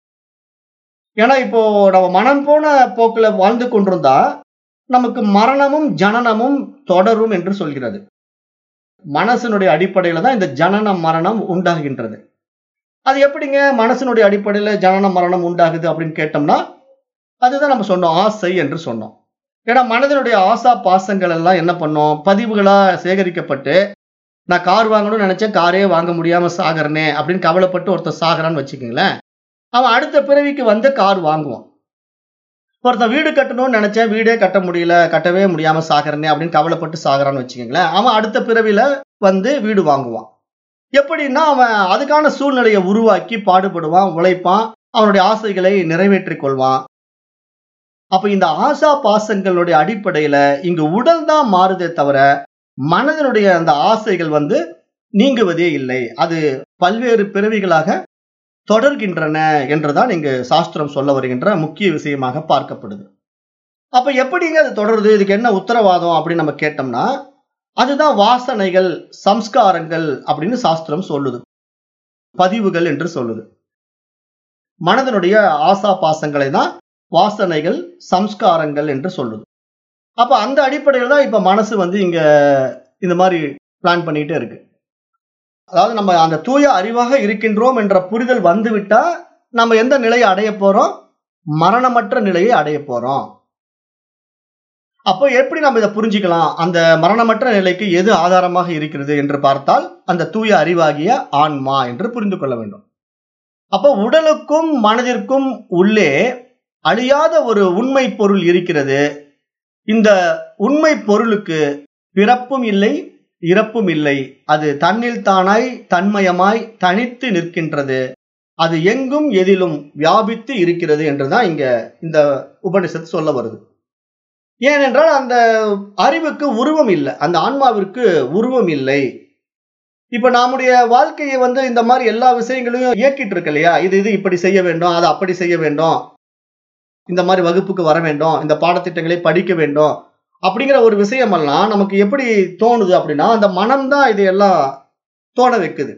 ஏன்னா இப்போ நம்ம மனம் போன போக்குல வாழ்ந்து கொண்டிருந்தா நமக்கு மரணமும் ஜனனமும் தொடரும் என்று சொல்கிறது மனசனுடைய அடிப்படையில தான் இந்த ஜனன மரணம் உண்டாகின்றது அது எப்படிங்க மனசனுடைய அடிப்படையில ஜனன மரணம் உண்டாகுது அப்படின்னு கேட்டோம்னா அதுதான் நம்ம சொன்னோம் ஆசை என்று சொன்னோம் ஏன்னா மனதனுடைய ஆசா பாசங்கள் எல்லாம் என்ன பண்ணோம் பதிவுகளா சேகரிக்கப்பட்டு நான் கார் வாங்கணும்னு நினைச்சேன் காரே வாங்க முடியாம சாகறனே அப்படின்னு கவலைப்பட்டு ஒருத்தர் சாகரான்னு வச்சுக்கோங்களேன் அவன் அடுத்த பிறவிக்கு வந்து கார் வாங்குவான் ஒருத்தன் வீடு கட்டணும்னு நினைச்சேன் வீடே கட்ட முடியல கட்டவே முடியாம சாகறனே அப்படின்னு கவலைப்பட்டு சாகரான்னு வச்சுக்கோங்களேன் அவன் அடுத்த பிறவில வந்து வீடு வாங்குவான் எப்படின்னா அவன் அதுக்கான சூழ்நிலையை உருவாக்கி பாடுபடுவான் உழைப்பான் அவனுடைய ஆசைகளை நிறைவேற்றிக் கொள்வான் அப்ப இந்த ஆசா பாசங்களுடைய அடிப்படையில இங்கு உடல் தான் மாறுதே தவிர மனதனுடைய அந்த ஆசைகள் வந்து நீங்குவதே இல்லை அது பல்வேறு பிறவிகளாக தொடர்கின்றன என்றுதான் இங்கு சாஸ்திரம் சொல்ல வருகின்ற முக்கிய விஷயமாக பார்க்கப்படுது அப்ப எப்படிங்க அது தொடருது இதுக்கு என்ன உத்தரவாதம் அப்படின்னு நம்ம கேட்டோம்னா அதுதான் வாசனைகள் சம்ஸ்காரங்கள் அப்படின்னு சாஸ்திரம் சொல்லுது பதிவுகள் என்று சொல்லுது மனதனுடைய ஆசா பாசங்களை தான் வாசனைகள் சம்ஸ்காரங்கள் என்று சொல்லுது அப்ப அந்த அடிப்படையில் தான் இப்ப மனசு வந்து இங்க இந்த மாதிரி பிளான் பண்ணிட்டே இருக்கு அதாவது நம்ம அந்த தூய அறிவாக இருக்கின்றோம் என்ற புரிதல் வந்துவிட்டா நம்ம எந்த நிலையை அடைய போறோம் மரணமற்ற நிலையை அடைய போறோம் அப்போ எப்படி நம்ம இதை புரிஞ்சுக்கலாம் அந்த மரணமற்ற நிலைக்கு எது ஆதாரமாக இருக்கிறது என்று பார்த்தால் அந்த தூய அறிவாகிய ஆன்மா என்று புரிந்து கொள்ள வேண்டும் அப்போ உடலுக்கும் மனதிற்கும் உள்ளே அழியாத ஒரு உண்மை பொருள் இருக்கிறது இந்த உண்மை பொருளுக்கு பிறப்பும் இல்லை இறப்பும் இல்லை அது தன்னில் தானாய் தன்மயமாய் தனித்து நிற்கின்றது அது எங்கும் எதிலும் வியாபித்து இருக்கிறது என்றுதான் இங்க இந்த உபனிஷத்து சொல்ல வருது ஏனென்றால் அந்த அறிவுக்கு உருவம் இல்லை அந்த ஆன்மாவிற்கு உருவம் இல்லை இப்ப நம்முடைய வாழ்க்கையை வந்து இந்த மாதிரி எல்லா விஷயங்களையும் இயக்கிட்டு இருக்கு இல்லையா இது இது இப்படி செய்ய வேண்டும் அதை அப்படி செய்ய வேண்டும் இந்த மாதிரி வகுப்புக்கு வர வேண்டும் இந்த பாடத்திட்டங்களை படிக்க வேண்டும் அப்படிங்கிற ஒரு விஷயமெல்லாம் நமக்கு எப்படி தோணுது அப்படின்னா அந்த மனம்தான் இதையெல்லாம் தோண வைக்குது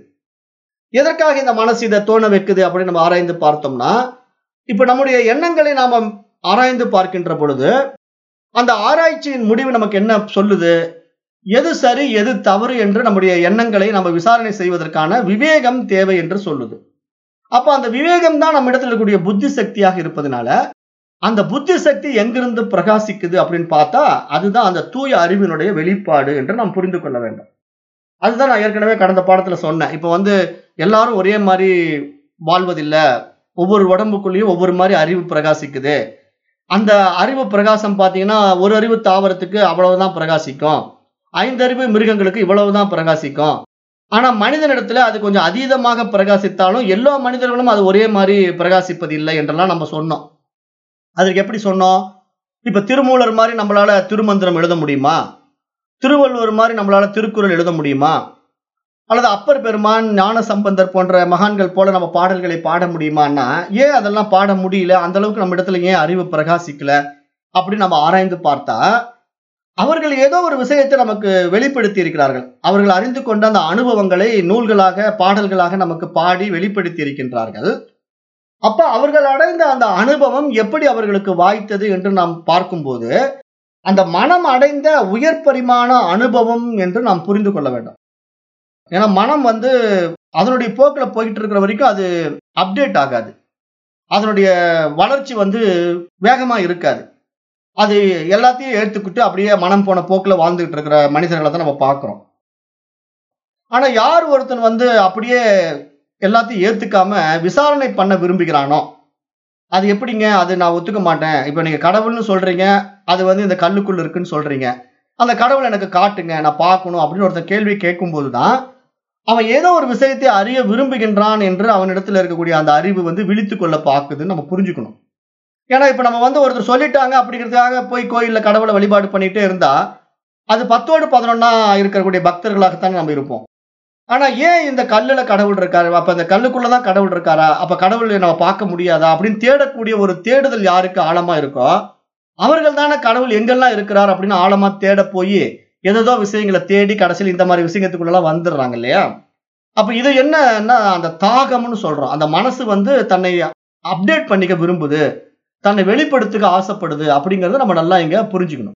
எதற்காக இந்த மனசு இதை தோண வைக்குது அப்படின்னு நம்ம ஆராய்ந்து பார்த்தோம்னா இப்ப நம்முடைய எண்ணங்களை நாம ஆராய்ந்து பார்க்கின்ற பொழுது அந்த ஆராய்ச்சியின் முடிவு நமக்கு என்ன சொல்லுது எது சரி எது தவறு என்று நம்முடைய எண்ணங்களை நம்ம விசாரணை செய்வதற்கான விவேகம் தேவை என்று சொல்லுது அப்ப அந்த விவேகம் தான் நம்ம இடத்துல இருக்கக்கூடிய புத்தி சக்தியாக இருப்பதனால அந்த புத்தி சக்தி எங்கிருந்து பிரகாசிக்குது அப்படின்னு பார்த்தா அதுதான் அந்த தூய அறிவினுடைய வெளிப்பாடு என்று நாம் புரிந்து கொள்ள வேண்டும் அதுதான் நான் ஏற்கனவே கடந்த பாடத்துல சொன்னேன் இப்போ வந்து எல்லாரும் ஒரே மாதிரி வாழ்வதில்லை ஒவ்வொரு உடம்புக்குள்ளேயும் ஒவ்வொரு மாதிரி அறிவு பிரகாசிக்குது அந்த அறிவு பிரகாசம் பார்த்தீங்கன்னா ஒரு அறிவு தாவரத்துக்கு அவ்வளவுதான் பிரகாசிக்கும் ஐந்தறிவு மிருகங்களுக்கு இவ்வளவுதான் பிரகாசிக்கும் ஆனா மனிதனிடத்துல அது கொஞ்சம் அதீதமாக பிரகாசித்தாலும் எல்லா மனிதர்களும் அது ஒரே மாதிரி பிரகாசிப்பது இல்லை என்றெல்லாம் நம்ம சொன்னோம் அதற்கு எப்படி சொன்னோம் இப்ப திருமூலர் மாதிரி நம்மளால திருமந்திரம் எழுத முடியுமா திருவள்ளுவர் மாதிரி நம்மளால திருக்குறள் எழுத முடியுமா அல்லது அப்பர் பெருமான் ஞான சம்பந்தர் போன்ற மகான்கள் போல நம்ம பாடல்களை பாட முடியுமான்னா ஏன் அதெல்லாம் பாட முடியல அந்த அளவுக்கு நம்ம இடத்துல ஏன் அறிவு பிரகாசிக்கல அப்படின்னு நம்ம ஆராய்ந்து பார்த்தா அவர்கள் ஏதோ ஒரு விஷயத்தை நமக்கு வெளிப்படுத்தி இருக்கிறார்கள் அவர்கள் அறிந்து கொண்ட அந்த அனுபவங்களை நூல்களாக பாடல்களாக நமக்கு பாடி வெளிப்படுத்தி இருக்கின்றார்கள் அப்ப அவர்கள் அடைந்த அந்த அனுபவம் எப்படி அவர்களுக்கு வாய்த்தது என்று நாம் பார்க்கும்போது அந்த மனம் அடைந்த உயர் பரிமாண அனுபவம் என்று நாம் புரிந்து கொள்ள வேண்டும் ஏன்னா மனம் வந்து அதனுடைய போக்கில் போயிட்டு இருக்கிற வரைக்கும் அது அப்டேட் ஆகாது அதனுடைய வளர்ச்சி வந்து வேகமா இருக்காது அது எல்லாத்தையும் ஏத்துக்கிட்டு அப்படியே மனம் போன போக்குல வாழ்ந்துகிட்டு இருக்கிற மனிதர்களை தான் நம்ம பார்க்கிறோம் ஆனா யார் ஒருத்தன் வந்து அப்படியே எல்லாத்தையும் ஏத்துக்காம விசாரணை பண்ண விரும்புகிறானோ அது எப்படிங்க அது நான் ஒத்துக்க மாட்டேன் இப்ப நீங்க கடவுள்னு சொல்றீங்க அது வந்து இந்த கல்லுக்குள்ள இருக்குன்னு சொல்றீங்க அந்த கடவுள் எனக்கு காட்டுங்க நான் பார்க்கணும் அப்படின்னு ஒருத்தன் கேள்வி கேட்கும்போது தான் அவன் ஏதோ ஒரு விஷயத்தை அறிய விரும்புகின்றான் என்று அவனிடத்துல இருக்கக்கூடிய அந்த அறிவு வந்து விழித்து கொள்ள பார்க்குதுன்னு நம்ம புரிஞ்சுக்கணும் ஏன்னா இப்ப நம்ம வந்து ஒருத்தர் சொல்லிட்டாங்க அப்படிங்கிறதுக்காக போய் கோயில்ல கடவுளை வழிபாடு பண்ணிட்டே இருந்தா அது பத்தோடு பதினொன்னா இருக்கக்கூடிய பக்தர்களாகத்தான் நம்ம இருப்போம் ஆனா ஏன் இந்த கல்லுல கடவுள் இருக்காரு அப்ப அந்த கல்லுக்குள்ளதான் கடவுள் இருக்காரா அப்ப கடவுளை நம்ம பார்க்க முடியாதா அப்படின்னு தேடக்கூடிய ஒரு தேடுதல் யாருக்கு ஆழமா இருக்கோ அவர்கள் தானே கடவுள் எங்கெல்லாம் இருக்கிறார் அப்படின்னு ஆழமா தேட போய் ஏதோ விஷயங்களை தேடி கடைசியில் இந்த மாதிரி விஷயத்துக்குள்ளலாம் வந்துடுறாங்க இல்லையா அப்ப இது என்னன்னா அந்த தாகம்னு சொல்றோம் அந்த மனசு வந்து தன்னை அப்டேட் பண்ணிக்க விரும்புது தன்னை வெளிப்படுத்துக்க ஆசைப்படுது அப்படிங்கறத நம்ம நல்லா இங்க புரிஞ்சுக்கணும்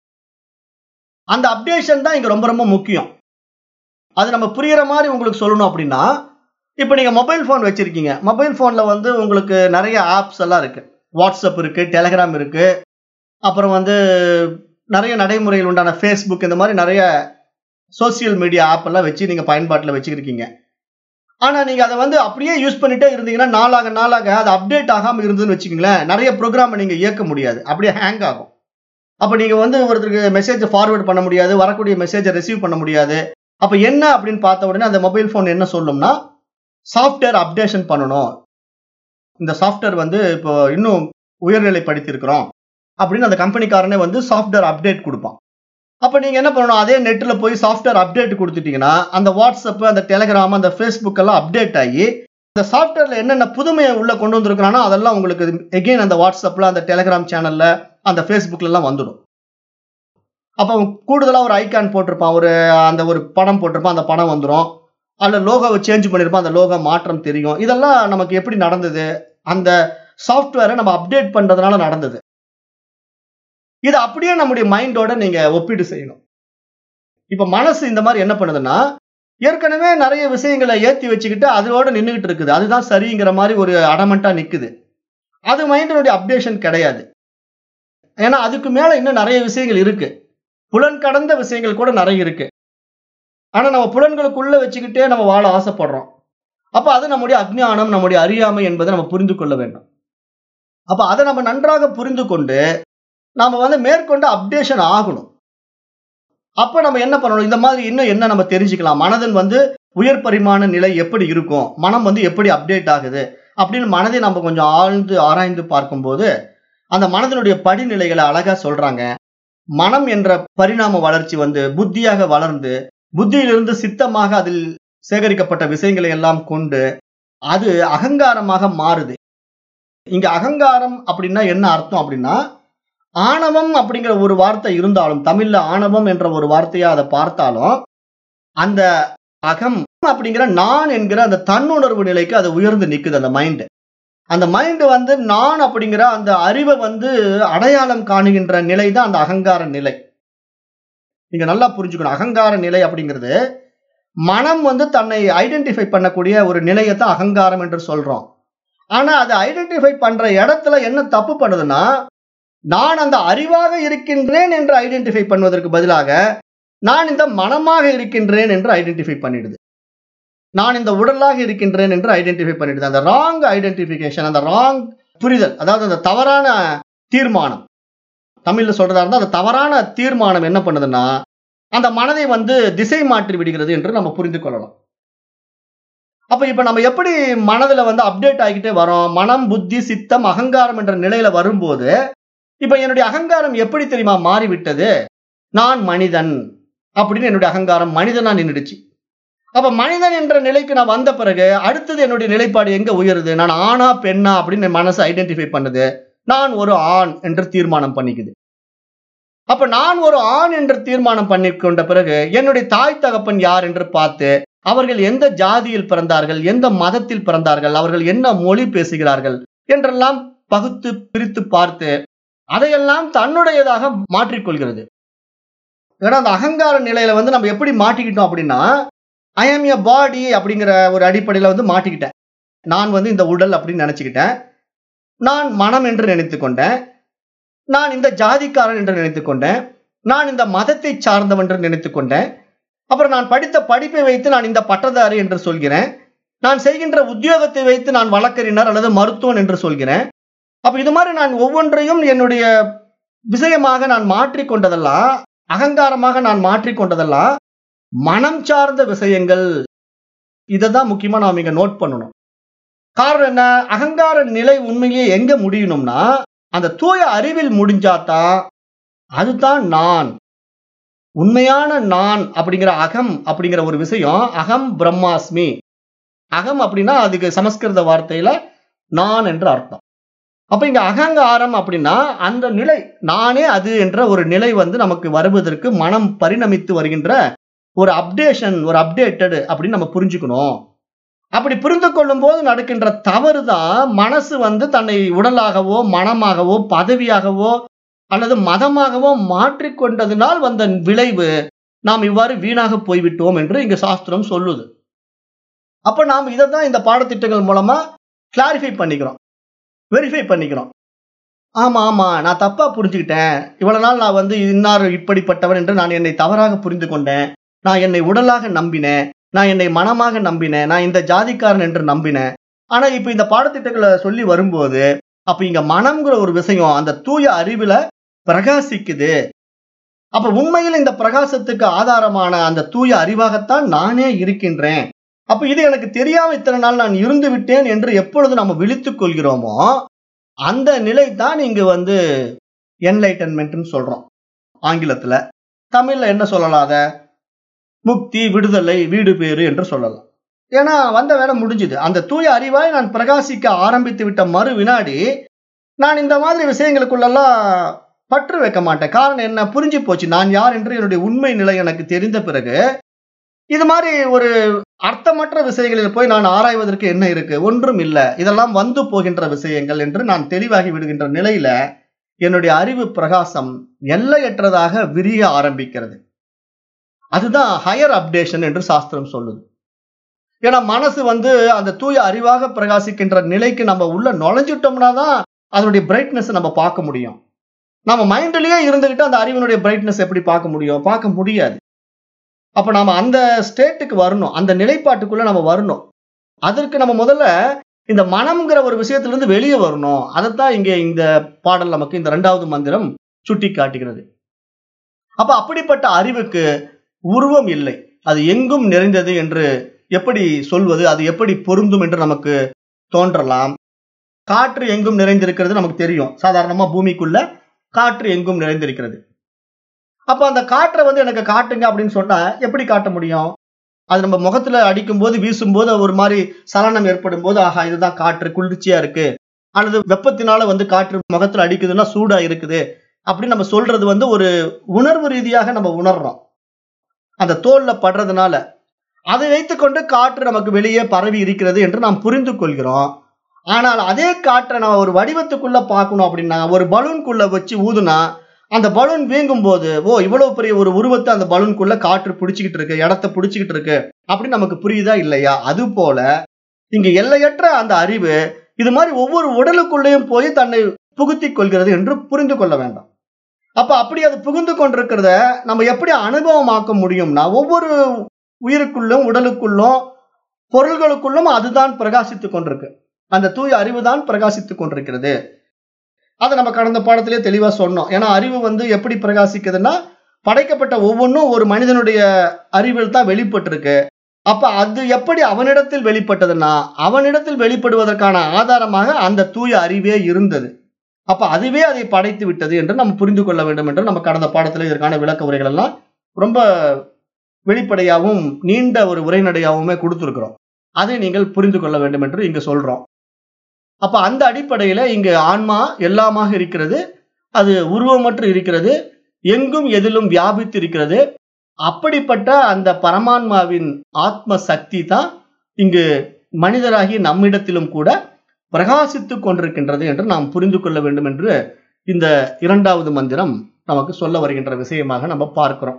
அந்த அப்டேஷன் தான் இங்க ரொம்ப ரொம்ப முக்கியம் அது நம்ம புரியுற மாதிரி உங்களுக்கு சொல்லணும் அப்படின்னா இப்போ நீங்க மொபைல் ஃபோன் வச்சிருக்கீங்க மொபைல் ஃபோன்ல வந்து உங்களுக்கு நிறைய ஆப்ஸ் எல்லாம் இருக்கு வாட்ஸ்அப் இருக்கு டெலகிராம் இருக்கு அப்புறம் வந்து நிறைய நடைமுறைகள் உண்டான ஃபேஸ்புக் இந்த மாதிரி நிறைய சோசியல் மீடியா ஆப் எல்லாம் வச்சு நீங்க பயன்பாட்டில் வச்சுருக்கீங்க ஆனா நீங்க அதை வந்து அப்படியே யூஸ் பண்ணிட்டே இருந்தீங்கன்னா நாளாக நாளாக அது அப்டேட் ஆகாம இருந்ததுன்னு வச்சுக்கோங்களேன் நிறைய ப்ரோக்ராம் நீங்க இயக்க முடியாது அப்படியே ஹேங் ஆகும் அப்ப நீங்க வந்து ஒருத்தருக்கு மெசேஜ் ஃபார்வர்ட் பண்ண முடியாது வரக்கூடிய மெசேஜை ரிசீவ் பண்ண முடியாது அப்ப என்ன அப்படின்னு பார்த்த உடனே அந்த மொபைல் ஃபோன் என்ன சொல்லும்னா சாஃப்ட்வேர் அப்டேஷன் பண்ணணும் இந்த சாஃப்ட்வேர் வந்து இப்போ இன்னும் உயர்நிலை படித்திருக்கிறோம் அப்படின்னு அந்த கம்பெனிக்காரனே வந்து சாஃப்ட்வேர் அப்டேட் கொடுப்பான் அப்ப நீங்க என்ன பண்ணணும் அதே நெட்ல போய் சாஃப்ட்வேர் அப்டேட் கொடுத்துட்டீங்கன்னா அந்த வாட்ஸ்அப் அந்த டெலகிராம் அந்த ஃபேஸ்புக் எல்லாம் அப்டேட் ஆகி இந்த சாஃப்ட்வேர்ல என்னென்ன புதுமையை உள்ள கொண்டு வந்திருக்கிறானோ அதெல்லாம் உங்களுக்கு எகெயின் அந்த வாட்ஸ்அப்ல அந்த டெலகிராம் சேனல்ல அந்த ஃபேஸ்புக்ல எல்லாம் வந்துடும் அப்போ அவன் கூடுதலா ஒரு ஐகான் போட்டிருப்பான் ஒரு அந்த ஒரு படம் போட்டிருப்பான் அந்த படம் வந்துடும் அல்ல லோகோவை சேஞ்ச் பண்ணியிருப்பான் அந்த லோகோ மாற்றம் தெரியும் இதெல்லாம் நமக்கு எப்படி நடந்தது அந்த சாஃப்ட்வேரை நம்ம அப்டேட் பண்றதுனால நடந்தது இது அப்படியே நம்முடைய மைண்டோட நீங்க ஒப்பீடு செய்யணும் இப்ப மனசு இந்த மாதிரி என்ன பண்ணுதுன்னா ஏற்கனவே நிறைய விஷயங்களை ஏத்தி வச்சுக்கிட்டு அதோட நின்றுகிட்டு இருக்குது அதுதான் சரிங்கிற மாதிரி ஒரு அடமெண்டா நிக்குது அது மைண்டினுடைய அப்டேஷன் கிடையாது ஏன்னா அதுக்கு மேல இன்னும் நிறைய விஷயங்கள் இருக்கு புலன் கடந்த விஷயங்கள் கூட நிறைய இருக்கு ஆனா நம்ம புலன்களுக்குள்ள வச்சுக்கிட்டே நம்ம வாழ ஆசைப்படுறோம் அப்ப அது நம்முடைய அஜ்ஞானம் நம்முடைய அறியாமை என்பதை நம்ம புரிந்து கொள்ள வேண்டும் அப்ப அதை நம்ம நன்றாக புரிந்து கொண்டு நாம வந்து மேற்கொண்டு அப்டேஷன் ஆகணும் அப்ப நம்ம என்ன பண்ணணும் இந்த மாதிரி இன்னும் என்ன நம்ம தெரிஞ்சுக்கலாம் மனதின் வந்து உயர் பரிமாண நிலை எப்படி இருக்கும் மனம் வந்து எப்படி அப்டேட் ஆகுது அப்படின்னு மனதை நம்ம கொஞ்சம் ஆழ்ந்து ஆராய்ந்து பார்க்கும்போது அந்த மனதினுடைய படிநிலைகளை அழகா சொல்றாங்க மனம் என்ற பரிணாம வளர்ச்சி வந்து புத்தியாக வளர்ந்து புத்தியிலிருந்து சித்தமாக அதில் சேகரிக்கப்பட்ட விஷயங்களை எல்லாம் கொண்டு அது அகங்காரமாக மாறுது இங்க அகங்காரம் அப்படின்னா என்ன அர்த்தம் அப்படின்னா ஆணவம் அப்படிங்கிற ஒரு வார்த்தை இருந்தாலும் தமிழ்ல ஆணவம் என்ற ஒரு வார்த்தையா அதை பார்த்தாலும் அந்த அகம் அப்படிங்கிற நான் என்கிற அந்த தன்னுணர்வு நிலைக்கு அது உயர்ந்து நிக்குது அந்த மைண்ட் அந்த மைண்ட் வந்து நான் அப்படிங்கிற அந்த அறிவை வந்து அடையாளம் காணுகின்ற நிலை தான் அந்த அகங்கார நிலை நீங்க நல்லா புரிஞ்சுக்கணும் அகங்கார நிலை அப்படிங்கிறது மனம் வந்து தன்னை ஐடென்டிஃபை பண்ணக்கூடிய ஒரு நிலையை தான் அகங்காரம் என்று சொல்றோம் ஆனா அதை ஐடென்டிஃபை பண்ற இடத்துல என்ன தப்பு பண்ணுதுன்னா நான் அந்த அறிவாக இருக்கின்றேன் என்று ஐடென்டிஃபை பண்ணுவதற்கு பதிலாக நான் இந்த மனமாக இருக்கின்றேன் என்று ஐடென்டிஃபை பண்ணிடுது நான் இந்த உடலாக இருக்கின்றேன் என்று ஐடென்டிஃபை பண்ணிடுது அந்த ராங் ஐடென்டிஃபிகேஷன் அந்த ராங் புரிதல் அதாவது அந்த தவறான தீர்மானம் தமிழ்ல சொல்றதா இருந்தா அந்த தவறான தீர்மானம் என்ன பண்ணுதுன்னா அந்த மனதை வந்து திசை மாற்றி விடுகிறது என்று நம்ம புரிந்து கொள்ளலாம் அப்ப இப்ப நம்ம எப்படி மனதுல வந்து அப்டேட் ஆகிட்டே வரோம் மனம் புத்தி சித்தம் அகங்காரம் என்ற நிலையில வரும்போது இப்ப என்னுடைய அகங்காரம் எப்படி தெரியுமா மாறிவிட்டது நான் மனிதன் அப்படின்னு என்னுடைய அகங்காரம் மனிதனா நின்றுடுச்சு அப்ப மனிதன் என்ற நிலைக்கு நான் வந்த பிறகு அடுத்தது என்னுடைய நிலைப்பாடு எங்க உயருது நான் ஆணா பெண்ணா அப்படின்னு என் மனசு ஐடென்டிஃபை பண்ணுது நான் ஒரு ஆண் என்று தீர்மானம் பண்ணிக்குது அப்ப நான் ஒரு ஆண் என்று தீர்மானம் பண்ணி கொண்ட பிறகு என்னுடைய தாய் தகப்பன் யார் என்று பார்த்து அவர்கள் எந்த ஜாதியில் பிறந்தார்கள் எந்த மதத்தில் பிறந்தார்கள் அவர்கள் என்ன மொழி பேசுகிறார்கள் என்றெல்லாம் பகுத்து பிரித்து பார்த்து அதையெல்லாம் தன்னுடையதாக மாற்றிக்கொள்கிறது ஏன்னா அந்த அகங்கார நிலையில வந்து நம்ம எப்படி மாட்டிக்கிட்டோம் அப்படின்னா ஐ ஆம் எ பாடி அப்படிங்கிற ஒரு அடிப்படையில வந்து மாட்டிக்கிட்டேன் நான் வந்து இந்த உடல் அப்படின்னு நினைச்சுக்கிட்டேன் நான் மனம் என்று நினைத்துக் கொண்டேன் நான் இந்த ஜாதிக்காரன் என்று நினைத்துக் கொண்டேன் நான் இந்த மதத்தை சார்ந்தவன் என்று நினைத்துக் கொண்டேன் அப்புறம் நான் படித்த படிப்பை வைத்து நான் இந்த பட்டதாரி என்று சொல்கிறேன் நான் செய்கின்ற உத்தியோகத்தை வைத்து நான் வழக்கறிஞர் அல்லது மருத்துவன் என்று சொல்கிறேன் அப்ப இது மாதிரி நான் ஒவ்வொன்றையும் என்னுடைய விஷயமாக நான் மாற்றிக்கொண்டதெல்லாம் அகங்காரமாக நான் மாற்றிக்கொண்டதெல்லாம் மனம் சார்ந்த விஷயங்கள் இதை தான் முக்கியமா நாம் இங்க நோட் பண்ணணும் காரணம் என்ன அகங்கார நிலை உண்மையிலேயே எங்க முடியணும்னா அந்த தூய அறிவில் முடிஞ்சாதான் அதுதான் நான் உண்மையான நான் அப்படிங்கிற அகம் அப்படிங்கிற ஒரு விஷயம் அகம் பிரம்மாஸ்மி அகம் அப்படின்னா அதுக்கு சமஸ்கிருத வார்த்தையில நான் என்று அர்த்தம் அப்ப இங்க அகங்காரம் அப்படின்னா அந்த நிலை நானே அது என்ற ஒரு நிலை வந்து நமக்கு வருவதற்கு மனம் பரிணமித்து வருகின்ற ஒரு அப்டேஷன் ஒரு அப்டேட்டடு அப்படின்னு நம்ம புரிஞ்சுக்கணும் அப்படி புரிந்து கொள்ளும் போது நடக்கின்ற தவறு தான் மனசு வந்து தன்னை உடலாகவோ மனமாகவோ பதவியாகவோ அல்லது மதமாகவோ மாற்றிக்கொண்டதினால் வந்த விளைவு நாம் இவ்வாறு வீணாக போய்விட்டோம் என்று இங்க சாஸ்திரம் சொல்லுது அப்ப நாம் இதை தான் இந்த பாடத்திட்டங்கள் மூலமா கிளாரிஃபை பண்ணிக்கிறோம் வெரிஃபை பண்ணிக்கிறோம் ஆமா ஆமா நான் தப்பா புரிஞ்சுக்கிட்டேன் இவ்வளவு நாள் நான் வந்து இன்னார் இப்படிப்பட்டவன் என்று நான் என்னை தவறாக புரிந்து கொண்டேன் நான் என்னை உடலாக நம்பினேன் நான் என்னை மனமாக நம்பினேன் நான் இந்த ஜாதிக்காரன் என்று நம்பினேன் ஆனா இப்ப இந்த பாடத்திட்டங்களை சொல்லி வரும்போது அப்ப இங்க மனம்ங்கிற ஒரு விஷயம் அந்த தூய அறிவுல பிரகாசிக்குது அப்ப உண்மையில் இந்த பிரகாசத்துக்கு ஆதாரமான அந்த தூய அறிவாகத்தான் நானே இருக்கின்றேன் அப்ப இது எனக்கு தெரியாம இத்தனை நாள் நான் இருந்து விட்டேன் என்று எப்பொழுது நம்ம விழித்துக் கொள்கிறோமோ அந்த நிலை தான் இங்க வந்து என்லைட்டன்மெண்ட்னு சொல்றோம் ஆங்கிலத்துல தமிழ்ல என்ன சொல்லலாம் அத முக்தி விடுதலை வீடு பேரு என்று சொல்லலாம் ஏன்னா வந்த வேலை முடிஞ்சுது அந்த தூய அறிவாய் நான் பிரகாசிக்க ஆரம்பித்து விட்ட மறு வினாடி நான் இந்த மாதிரி விஷயங்களுக்குள்ளெல்லாம் பற்று வைக்க மாட்டேன் காரணம் என்ன புரிஞ்சு போச்சு நான் யார் என்று என்னுடைய உண்மை நிலை எனக்கு தெரிந்த பிறகு இது மாதிரி ஒரு அர்த்தமற்ற விஷயங்களில் போய் நான் ஆராய்வதற்கு என்ன இருக்கு ஒன்றும் இல்லை இதெல்லாம் வந்து போகின்ற விஷயங்கள் என்று நான் தெளிவாகி விடுகின்ற நிலையில என்னுடைய அறிவு பிரகாசம் எல்லையற்றதாக விரிய ஆரம்பிக்கிறது அதுதான் ஹையர் அப்டேஷன் என்று சாஸ்திரம் சொல்லுது ஏன்னா மனசு வந்து அந்த தூய அறிவாக பிரகாசிக்கின்ற நிலைக்கு நம்ம உள்ள நுழைஞ்சிட்டோம்னா தான் அதனுடைய பிரைட்னஸ் நம்ம பார்க்க முடியும் நம்ம மைண்ட்லயே இருந்துகிட்டு அந்த அறிவினுடைய பிரைட்னஸ் எப்படி பார்க்க முடியும் பார்க்க முடியாது அப்ப நாம அந்த ஸ்டேட்டுக்கு வரணும் அந்த நிலைப்பாட்டுக்குள்ள நம்ம வரணும் அதற்கு நம்ம முதல்ல இந்த மனம்ங்கிற ஒரு விஷயத்திலிருந்து வெளியே வரணும் அதைத்தான் இங்க இந்த பாடல் நமக்கு இந்த ரெண்டாவது மந்திரம் சுட்டி காட்டுகிறது அப்ப அப்படிப்பட்ட அறிவுக்கு உருவம் இல்லை அது எங்கும் நிறைந்தது என்று எப்படி சொல்வது அது எப்படி பொருந்தும் என்று நமக்கு தோன்றலாம் காற்று எங்கும் நிறைந்திருக்கிறது நமக்கு தெரியும் சாதாரணமா பூமிக்குள்ள காற்று எங்கும் நிறைந்திருக்கிறது அப்ப அந்த காற்றை வந்து எனக்கு காட்டுங்க அப்படின்னு சொன்னா எப்படி காட்ட முடியும் அது நம்ம முகத்துல அடிக்கும் போது வீசும் போது ஒரு மாதிரி சலனம் ஏற்படும் போது ஆஹா இதுதான் காற்று குளிர்ச்சியா இருக்கு அல்லது வெப்பத்தினால வந்து காற்று முகத்துல அடிக்குதுன்னா சூடா இருக்குது அப்படின்னு நம்ம சொல்றது வந்து ஒரு உணர்வு ரீதியாக நம்ம உணர்றோம் அந்த தோல்ல படுறதுனால அதை வைத்துக்கொண்டு காற்று நமக்கு வெளியே பரவி இருக்கிறது என்று நாம் புரிந்து கொள்கிறோம் ஆனால் அதே காற்றை நம்ம ஒரு வடிவத்துக்குள்ள பார்க்கணும் அப்படின்னா ஒரு பலூன்குள்ள வச்சு ஊதுனா அந்த பலூன் வீங்கும் போது ஓ இவ்வளவு பெரிய ஒரு உருவத்தை அந்த பலூனுக்குள்ள காற்று பிடிச்சிக்கிட்டு இருக்கு இடத்த பிடிச்சிக்கிட்டு இருக்கு அப்படின்னு நமக்கு புரியுதா இல்லையா அது போல இங்க எல்லையற்ற அந்த அறிவு இது மாதிரி ஒவ்வொரு உடலுக்குள்ளேயும் போய் தன்னை புகுத்தி கொள்கிறது என்று புரிந்து கொள்ள வேண்டாம் அப்ப அப்படி அது புகுந்து கொண்டிருக்கிறத நம்ம எப்படி அனுபவமாக்க முடியும்னா ஒவ்வொரு உயிருக்குள்ளும் உடலுக்குள்ளும் பொருள்களுக்குள்ளும் அதுதான் பிரகாசித்துக் கொண்டிருக்கு அந்த தூய அறிவு தான் பிரகாசித்துக் கொண்டிருக்கிறது அதை நம்ம கடந்த பாடத்திலே தெளிவா சொன்னோம் ஏன்னா அறிவு வந்து எப்படி பிரகாசிக்குதுன்னா படைக்கப்பட்ட ஒவ்வொன்றும் ஒரு மனிதனுடைய அறிவில் தான் வெளிப்பட்டிருக்கு அப்ப அது எப்படி அவனிடத்தில் வெளிப்பட்டதுன்னா அவனிடத்தில் வெளிப்படுவதற்கான ஆதாரமாக அந்த தூய அறிவே இருந்தது அப்ப அதுவே அதை படைத்து விட்டது என்று நம்ம புரிந்து கொள்ள வேண்டும் என்று நம்ம கடந்த பாடத்துல இதற்கான விளக்க உரைகள் எல்லாம் ரொம்ப வெளிப்படையாகவும் நீண்ட ஒரு உரைநடையாகவுமே கொடுத்துருக்கிறோம் அதை நீங்கள் புரிந்து கொள்ள வேண்டும் என்று இங்க சொல்றோம் அப்ப அந்த அடிப்படையில இங்கு ஆன்மா எல்லாமாக இருக்கிறது அது உருவமற்று இருக்கிறது எங்கும் எதிலும் வியாபித்து இருக்கிறது அப்படிப்பட்ட அந்த பரமான்மாவின் ஆத்ம சக்தி தான் இங்கு மனிதராகி நம்மிடத்திலும் கூட பிரகாசித்துக் கொண்டிருக்கின்றது என்று நாம் புரிந்து கொள்ள வேண்டும் என்று இந்த இரண்டாவது மந்திரம் நமக்கு சொல்ல வருகின்ற விஷயமாக நம்ம பார்க்கிறோம்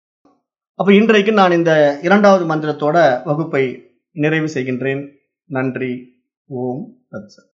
அப்ப இன்றைக்கு நான் இந்த இரண்டாவது மந்திரத்தோட வகுப்பை நிறைவு செய்கின்றேன் நன்றி ஓம் தத்சத்